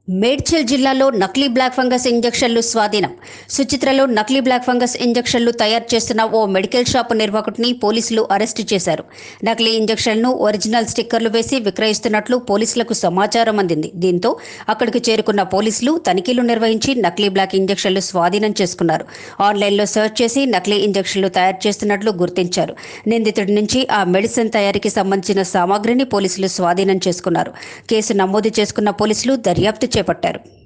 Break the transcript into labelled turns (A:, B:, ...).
A: మేడ్చల్ జిల్లాలో నకిలీ black fungus ఇంజెక్షన్లు స్వాధీనం సుచిత్రలో నకిలీ బ్లాక్ ఫంగస్ ఇంజెక్షన్లు తయారు చేస్తున్న ఓ మెడికల్ షాపు నిర్వాహకుడిని పోలీసులు అరెస్టు చేశారు నకిలీ ఇంజెక్షన్లను ఒరిజినల్ స్టిక్కర్లు వేసి విక్రయిస్తున్నట్లు పోలీసులకు సమాచారం అందింది దీంతో అక్కడికి చేరుకున్న పోలీసులు తనిఖీలు నిర్వహించి నకిలీ బ్లాక్ ఇంజెక్షన్లు స్వాధీనం చేసుకున్నారు ఆన్లైన్లో సెర్చ్ చేసి నకిలీ ఇంజెక్షన్లు తయారు చేస్తున్నట్లు గుర్తించారు నిందితుడి నుంచి ఆ మెడిసిన్ తయారీకి సంబంధించిన సామాగ్రిని పోలీసులు స్వాధీనం చేసుకున్నారు కేసు నమోదు చేసుకున్న పోలీసులు దర్యాప్తు చేపట్టారు